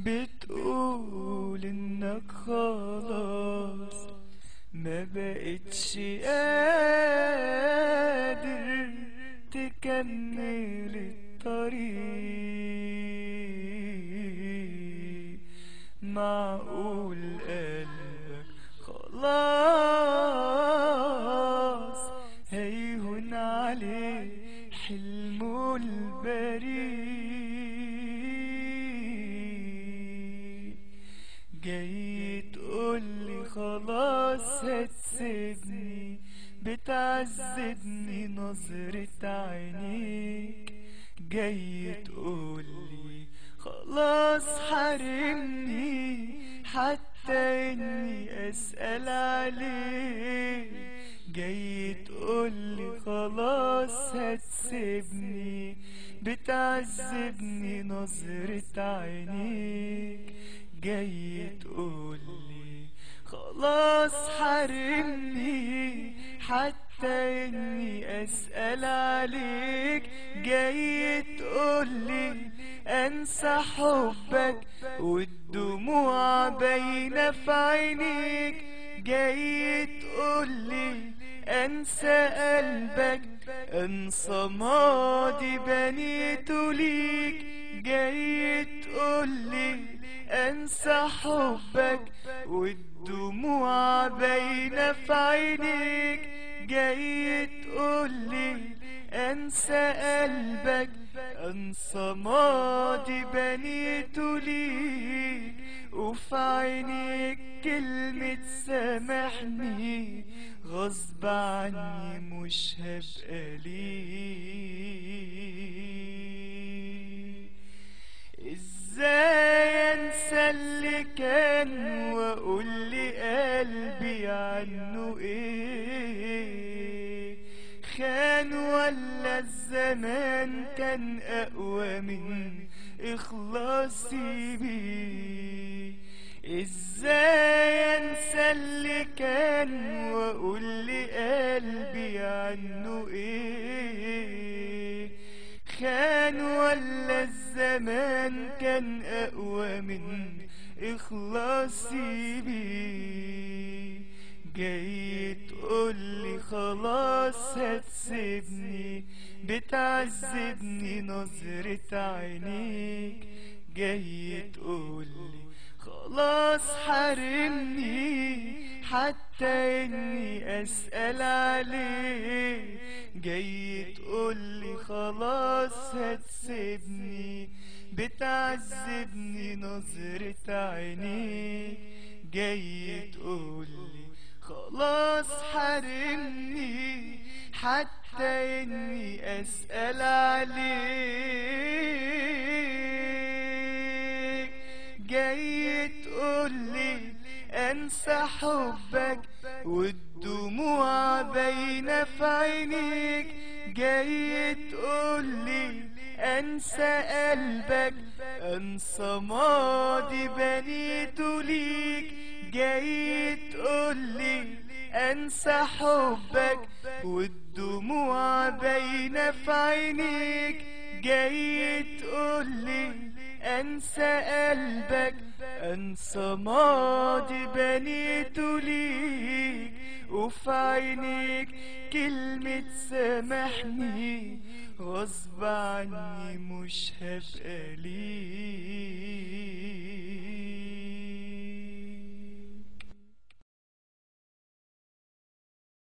بتقول انك خلاص ما بقتش قادر تكمل الطريق معقول قلبك خلاص هيهون عليه حلمه البريء جاي تقولي خلاص هتسيبني بتعذبني نظرة عينيك جاي تقولي خلاص حارمني حتى اني اسأل عليك جاي تقولي خلاص هتسيبني بتعذبني نظرة عينيك جاي تقولي خلاص حارمني حتى اني اسأل عليك جاي تقولي انسى حبك والدموع باينة في عينيك جاي تقولي انسى قلبك انسى ماضي بنيته ليك جاي تقولي انسى حبك والدموع باينة في عينيك جاي تقولي انسى قلبك انسى ماضي بنيته ليك وفي عينيك كلمة سامحني غصب عني مش هبقى ليك ازاي انسى اللي كان واقول لقلبي عنه ايه خان ولا الزمان كان اقوى من اخلاصي بيه ازاي انسى اللي كان واقول لقلبي عنه ايه خان ولا الزمان كان اقوى من اخلاصي بيه جاي تقولي خلاص هتسيبني بتعذبني نظرة عينيك جاي تقولي خلاص حارمني حتى اني اسأل عليك جاي تقولي خلاص هتسيبني بتعذبني نظرة عينيك جاي تقولي خلاص حارمني حتى اني اسأل عليك جاي تقولي انسى حبك والدموع باينة في عينيك جاي تقولي انسى قلبك انسى ماضي بنيته ليك جاي تقولي انسى حبك والدموع باينة في عينيك جاي تقولي انسى قلبك انسى ماضي بنيته ليك وفي عينيك كلمة سامحني غصب عني مش هبقى ليك